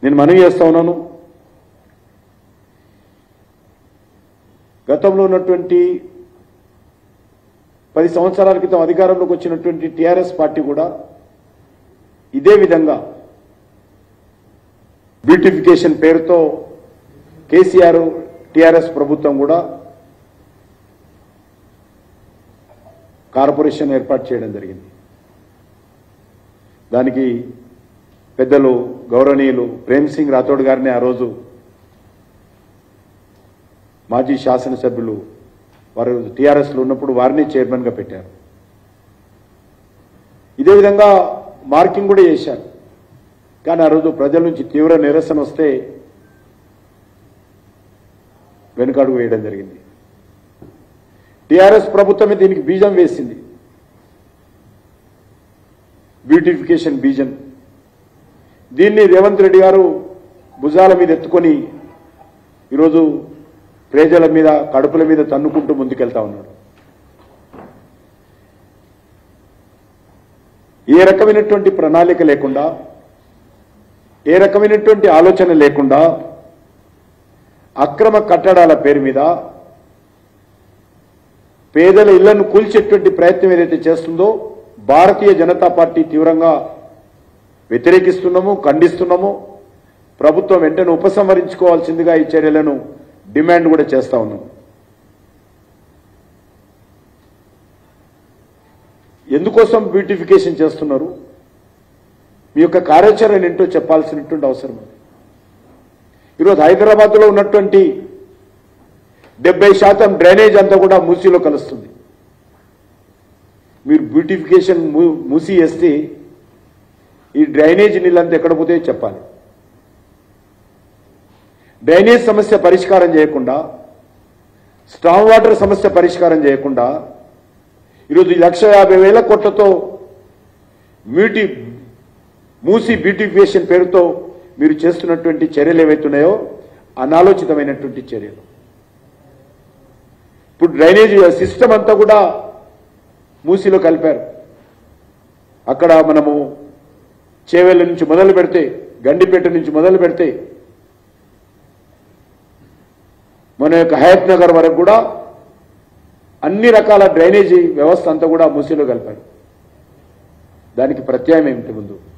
నేను మనవి చేస్తా ఉన్నాను గతంలో ఉన్నటువంటి పది సంవత్సరాల క్రితం అధికారంలోకి వచ్చినటువంటి టీఆర్ఎస్ పార్టీ కూడా ఇదే విధంగా బ్యూటిఫికేషన్ పేరుతో కేసీఆర్ టీఆర్ఎస్ ప్రభుత్వం కూడా కార్పొరేషన్ ఏర్పాటు చేయడం జరిగింది దానికి పెద్దలు గౌరవనీయులు ప్రేమ్ సింగ్ రాథోడ్ గారిని ఆ రోజు మాజీ శాసనసభ్యులు వారు టీఆర్ఎస్లో ఉన్నప్పుడు వారిని చైర్మన్గా పెట్టారు ఇదే విధంగా మార్కింగ్ కూడా చేశారు కానీ ఆ రోజు ప్రజల నుంచి తీవ్ర నిరసన వస్తే వెనుకడుగు వేయడం జరిగింది టీఆర్ఎస్ ప్రభుత్వమే దీనికి బీజం వేసింది బ్యూటిఫికేషన్ బీజం దీన్ని రేవంత్ రెడ్డి గారు భుజాల మీద ఎత్తుకొని ఈరోజు ప్రజల మీద కడుపుల మీద తన్నుకుంటూ ముందుకెళ్తా ఉన్నాడు ఏ రకమైనటువంటి ప్రణాళిక లేకుండా ఏ రకమైనటువంటి ఆలోచన లేకుండా అక్రమ కట్టడాల పేరు మీద పేదల ఇళ్లను కూల్చేటువంటి ప్రయత్నం ఏదైతే చేస్తుందో భారతీయ జనతా పార్టీ తీవ్రంగా వ్యతిరేకిస్తున్నాము ఖండిస్తున్నాము ప్రభుత్వం వెంటనే ఉపసంహరించుకోవాల్సిందిగా ఈ చర్యలను డిమాండ్ కూడా చేస్తా ఉన్నాం ఎందుకోసం బ్యూటిఫికేషన్ చేస్తున్నారు మీ యొక్క కార్యాచరణ ఏంటో చెప్పాల్సినటువంటి అవసరం ఉంది ఈరోజు హైదరాబాద్లో ఉన్నటువంటి డెబ్బై శాతం డ్రైనేజ్ అంతా కూడా మూసీలో కలుస్తుంది మీరు బ్యూటిఫికేషన్ మూ- మూసి వేస్తే ఈ డ్రైనేజ్ నీళ్ళంతా ఎక్కడ పోతే చెప్పాలి డ్రైనేజ్ సమస్య పరిష్కారం చేయకుండా స్టామ్ వాటర్ సమస్య పరిష్కారం చేయకుండా ఈరోజు ఈ లక్ష యాభై వేల కోట్లతో మ్యూటి మూసి బ్యూటిఫికేషన్ పేరుతో మీరు చేస్తున్నటువంటి చర్యలు ఏవైతున్నాయో అనాలోచితమైనటువంటి చర్యలు ఇప్పుడు డ్రైనేజ్ సిస్టమ్ అంతా కూడా మూసిలో కలిపారు అక్కడ మనము చేవెళ్ళ నుంచి మొదలు పెడితే గండిపేట నుంచి మొదలు పెడితే మన యొక్క హయత్ నగర్ వరకు కూడా అన్ని రకాల డ్రైనేజీ వ్యవస్థ అంతా కూడా మూసిలో కలిపారు దానికి ప్రత్యామ్నాయం ఏమిటి ముందు